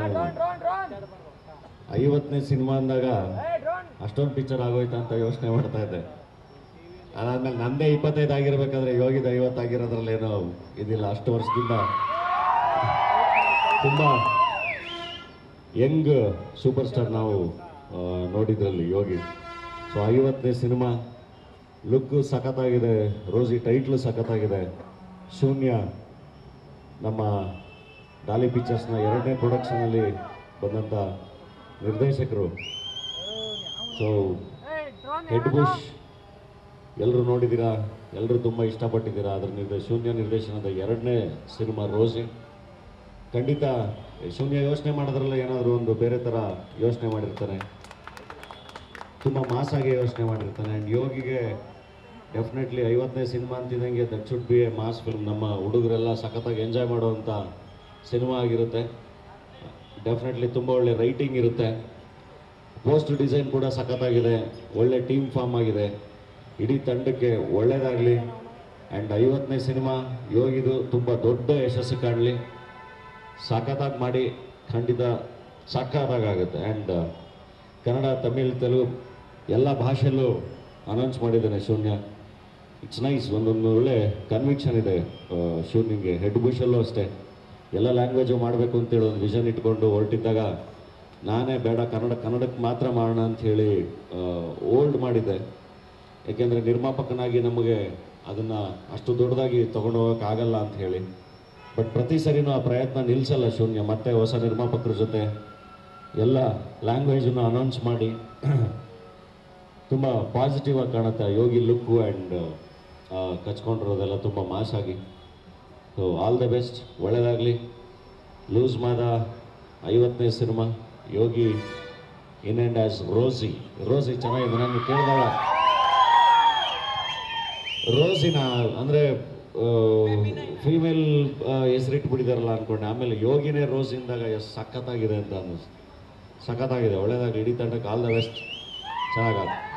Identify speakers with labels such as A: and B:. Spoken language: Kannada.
A: ಐವತ್ತನೇ ಸಿನಿಮಾ ಅಂದಾಗ ಅಷ್ಟೊಂದು ಪಿಕ್ಚರ್ ಆಗೋಯ್ತಾ ಅಂತ ಯೋಚನೆ ಮಾಡ್ತಾ ಇದ್ದೆ ಅದಾದ್ಮೇಲೆ ನಂದೇ ಇಪ್ಪತ್ತೈದು ಆಗಿರ್ಬೇಕಾದ್ರೆ ಯೋಗಿದ ಐವತ್ತು ಆಗಿರೋದ್ರಲ್ಲಿ ಏನೋ ಇದಿಲ್ಲ ಅಷ್ಟು ವರ್ಷದಿಂದ ತುಂಬ ಯಂಗ್ ಸೂಪರ್ ಸ್ಟಾರ್ ನಾವು ಆ, ನೋಡಿದ್ರಲ್ಲಿ ಯೋಗಿ ಸೊ ಐವತ್ತನೇ ಸಿನಿಮಾ ಲುಕ್ ಸಖತ್ತಾಗಿದೆ ರೋಸಿ ಟೈಟ್ಲು ಸಖತ್ತಾಗಿದೆ ಶೂನ್ಯ ನಮ್ಮ ಡಾಲಿ ಪಿಕ್ಚರ್ಸ್ನ ಎರಡನೇ ಪ್ರೊಡಕ್ಷನಲ್ಲಿ ಬಂದಂಥ ನಿರ್ದೇಶಕರು ಸೊ ಹೆಡ್ ಬುಷ್ ಎಲ್ಲರೂ ನೋಡಿದ್ದೀರಾ ಎಲ್ಲರೂ ತುಂಬ ಇಷ್ಟಪಟ್ಟಿದ್ದೀರಾ ಅದರ ನಿರ್ದೇಶ ಶೂನ್ಯ ನಿರ್ದೇಶನದ ಎರಡನೇ ಸಿನಿಮಾ ರೋಸಿ ಖಂಡಿತ ಶೂನ್ಯ ಯೋಚನೆ ಮಾಡೋದ್ರಲ್ಲ ಏನಾದರೂ ಒಂದು ಬೇರೆ ಥರ ಯೋಚನೆ ಮಾಡಿರ್ತಾನೆ ತುಂಬ ಮಾಸಾಗಿ ಯೋಚನೆ ಮಾಡಿರ್ತಾನೆ ಆ್ಯಂಡ್ ಯೋಗಿಗೆ ಡೆಫಿನೆಟ್ಲಿ ಐವತ್ತನೇ ಸಿನಿಮಾ ಅಂತಿದ್ದಂಗೆ that should be a mass film ನಮ್ಮ ಹುಡುಗರೆಲ್ಲ ಸಖತ್ತಾಗಿ ಎಂಜಾಯ್ ಮಾಡುವಂಥ ಸಿನಿಮಾ ಆಗಿರುತ್ತೆ ಡೆಫಿನೆಟ್ಲಿ ತುಂಬ ಒಳ್ಳೆ ರೈಟಿಂಗ್ ಇರುತ್ತೆ ಪೋಸ್ಟ್ ಡಿಸೈನ್ ಕೂಡ ಸಖತ್ತಾಗಿದೆ ಒಳ್ಳೆ ಟೀಮ್ ಫಾರ್ಮ್ ಆಗಿದೆ ಇಡೀ ತಂಡಕ್ಕೆ ಒಳ್ಳೆಯದಾಗಲಿ ಆ್ಯಂಡ್ ಐವತ್ತನೇ ಸಿನಿಮಾ ಯೋಗಿದು ತುಂಬ ದೊಡ್ಡ ಯಶಸ್ಸು ಕಾಣಲಿ ಸಖತ್ತಾಗಿ ಮಾಡಿ ಖಂಡಿತ ಸಖತ್ತಾಗುತ್ತೆ ಆ್ಯಂಡ್ ಕನ್ನಡ ತಮಿಳ್ ತೆಲುಗು ಎಲ್ಲ ಭಾಷೆಯಲ್ಲೂ ಅನೌನ್ಸ್ ಮಾಡಿದ್ದಾನೆ ಶೂನ್ಯ ಇಟ್ಸ್ ನೈಸ್ ಒಂದೊಂದು ಒಳ್ಳೆ ಕನ್ವಿಕ್ಷನ್ ಇದೆ ಆ, ಶೂನ್ಯಂಗೆ ಹೆಡ್ ಬುಷಲ್ಲೂ ಅಷ್ಟೇ ಎಲ್ಲ ಲ್ಯಾಂಗ್ವೇಜು ಮಾಡಬೇಕು ಅಂತೇಳಿ ಒಂದು ವಿಷನ್ ಇಟ್ಕೊಂಡು ಹೊರಟಿದ್ದಾಗ ನಾನೇ ಬೇಡ ಕನ್ನಡ ಕನ್ನಡಕ್ಕೆ ಮಾತ್ರ ಮಾಡೋಣ ಅಂಥೇಳಿ ಓಲ್ಡ್ ಮಾಡಿದ್ದೆ ಏಕೆಂದರೆ ನಿರ್ಮಾಪಕನಾಗಿ ನಮಗೆ ಅದನ್ನು ಅಷ್ಟು ದೊಡ್ಡದಾಗಿ ತೊಗೊಂಡು ಹೋಗೋಕ್ಕಾಗಲ್ಲ ಅಂತ ಹೇಳಿ ಬಟ್ ಪ್ರತಿ ಸರಿನೂ ಆ ಪ್ರಯತ್ನ ನಿಲ್ಲಿಸಲ್ಲ ಶೂನ್ಯ ಮತ್ತೆ ಹೊಸ ನಿರ್ಮಾಪಕರ ಜೊತೆ ಎಲ್ಲ ಲ್ಯಾಂಗ್ವೇಜನ್ನು ಅನೌನ್ಸ್ ಮಾಡಿ ತುಂಬ ಪಾಸಿಟಿವ್ ಆಗಿ ಕಾಣುತ್ತೆ ಯೋಗಿ ಲುಕ್ಕು ಆ್ಯಂಡ್ ಕಚ್ಕೊಂಡಿರೋದೆಲ್ಲ ತುಂಬ ಮಾಸ್ ಆಗಿ ಸೊ ಆಲ್ ದ ಬೆಸ್ಟ್ ಒಳ್ಳೆಯದಾಗಲಿ ಲೂಸ್ ಮಾದ ಐವತ್ತನೇ cinema Yogi in and as Rosy Rosy ಚೆನ್ನಾಗಿದೆ ನಾನು ಕೇಳಿದಾಗ ರೋಸಿನ ಅಂದರೆ ಫೀಮೇಲ್ ಹೆಸರಿಟ್ಬಿಟ್ಟಿದಾರಲ್ಲ ಅಂದ್ಕೊಂಡೆ ಆಮೇಲೆ ಯೋಗಿನೇ ರೋಸಿಂದಾಗ ಎಷ್ಟು ಸಖತ್ತಾಗಿದೆ ಅಂತ ಅನ್ನಿಸ್ತು ಸಖತ್ತಾಗಿದೆ ಒಳ್ಳೆಯದಾಗಲಿ ಇಡೀ ತಂಡಕ್ಕೆ ಆಲ್ ದ ಬೆಸ್ಟ್ ಚೆನ್ನಾಗಾಗ